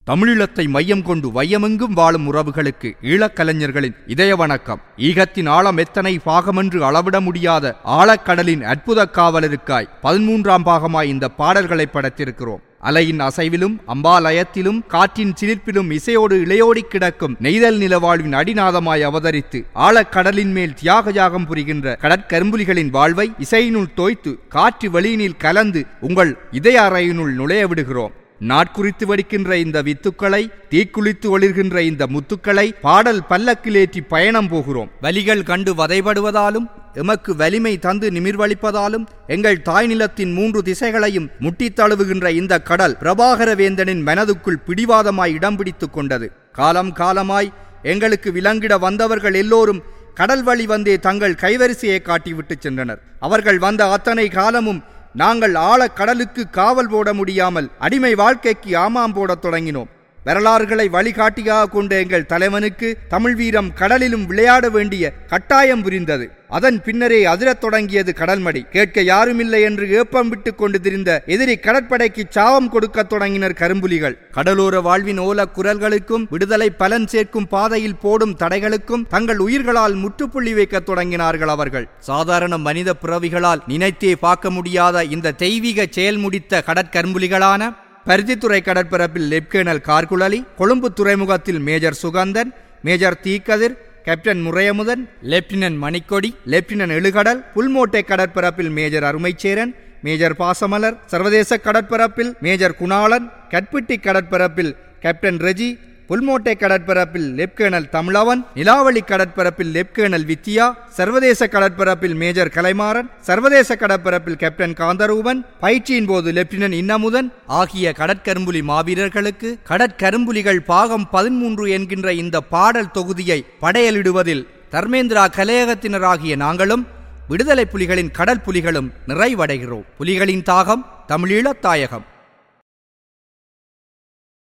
தமிழீழத்தை மையம் கொண்டு வையமெங்கும் வாழும் உறவுகளுக்கு ஈழக்கலைஞர்களின் இதய வணக்கம் ஈகத்தின் ஆழம் எத்தனை பாகமென்று அளவிட முடியாத ஆழக்கடலின் அற்புத காவலருக்காய் பதிமூன்றாம் பாகமாய் இந்த பாடல்களை படைத்திருக்கிறோம் அலையின் அசைவிலும் அம்பாலயத்திலும் காற்றின் சிலிர்ப்பிலும் இசையோடு இளையோடி கிடக்கும் நெய்தல் நிலவாழ்வின் அடிநாதமாய் அவதரித்து ஆழக்கடலின் மேல் தியாக யாகம் புரிகின்ற கடற்கரும்புலிகளின் வாழ்வை இசையினுள் தோய்த்து காற்று வெளியினில் கலந்து உங்கள் இதய அறையினுள் நுழைய விடுகிறோம் நாட்குறித்து வடிக்கின்ற இந்த வித்துக்களை தீக்குளித்து ஒளிர்கின்ற இந்த முத்துக்களை பாடல் பல்லக்கிலேற்றி பயணம் போகிறோம் வலிகள் கண்டு வதைபடுவதாலும் எமக்கு வலிமை தந்து நிமிர்வளிப்பதாலும் எங்கள் தாய் நிலத்தின் மூன்று திசைகளையும் முட்டித் தழுவுகின்ற இந்த கடல் பிரபாகர வேந்தனின் மனதுக்குள் பிடிவாதமாய் இடம் பிடித்துக் கொண்டது காலம் காலமாய் எங்களுக்கு விலங்கிட வந்தவர்கள் எல்லோரும் கடல் வழி வந்தே தங்கள் கைவரிசையை காட்டிவிட்டு சென்றனர் அவர்கள் வந்த அத்தனை காலமும் நாங்கள் ஆழக் கடலுக்கு காவல் போட முடியாமல் அடிமை வாழ்க்கைக்கு ஆமாம் போடத் தொடங்கினோம் வரலாறுகளை வழிகாட்டியாக கொண்ட எங்கள் தலைவனுக்கு தமிழ் வீரம் கடலிலும் விளையாட வேண்டிய கட்டாயம் புரிந்தது அதன் பின்னரே அதிரத் தொடங்கியது கடல்மடி கேட்க யாருமில்லை என்று ஏப்பம் விட்டுக் கொண்டு திரிந்த எதிரி கடற்படைக்கு சாவம் கொடுக்கத் தொடங்கினர் கரும்புலிகள் கடலோர வாழ்வின் ஓல குரல்களுக்கும் விடுதலை பலன் சேர்க்கும் பாதையில் போடும் தடைகளுக்கும் தங்கள் உயிர்களால் முற்றுப்புள்ளி வைக்கத் தொடங்கினார்கள் அவர்கள் சாதாரண மனித பிறவிகளால் நினைத்தே பார்க்க முடியாத இந்த தெய்வீக செயல் முடித்த கடற்கரும்புலிகளான பருத்தித்துறை கடற்பரப்பில் லெப்டினல் கார்குழலி கொழும்பு துறைமுகத்தில் major Suganthan major Theekkathir captain Muraiyamuthan lieutenant Manikkodi lieutenant Ezhukadal Pulmoddai கடற்பரப்பில் மேஜர் அருமைச்சேரன் மேஜர் பாசமலர் சர்வதேச கடற்பரப்பில் மேஜர் குணாளன் கட்பிட்டி கடற்பரப்பில் கேப்டன் ரெஜி புல்மோட்டை கடற்பரப்பில் லெப்டினல் தமிழவன் நிலாவளி கடற்பரப்பில் லெப்டினல் வித்யா சர்வதேச கடற்பரப்பில் மேஜர் கலைமாறன் சர்வதேச கடற்பரப்பில் கேப்டன் காந்தரூபன் பயிற்சியின் போது லெப்டினன்ட் இன்னமுதன் ஆகிய கடற்கரும்புலி மாவீரர்களுக்கு கடற்கரும்புலிகள் பாகம் பதிமூன்று என்கின்ற இந்த பாடல் தொகுதியை படையலிடுவதில் தர்மேந்திரா கலையகத்தினராகிய நாங்களும் விடுதலை புலிகளின் கடல் புலிகளும் நிறைவடைகிறோம் புலிகளின் தாகம் தமிழீழத் தாயகம்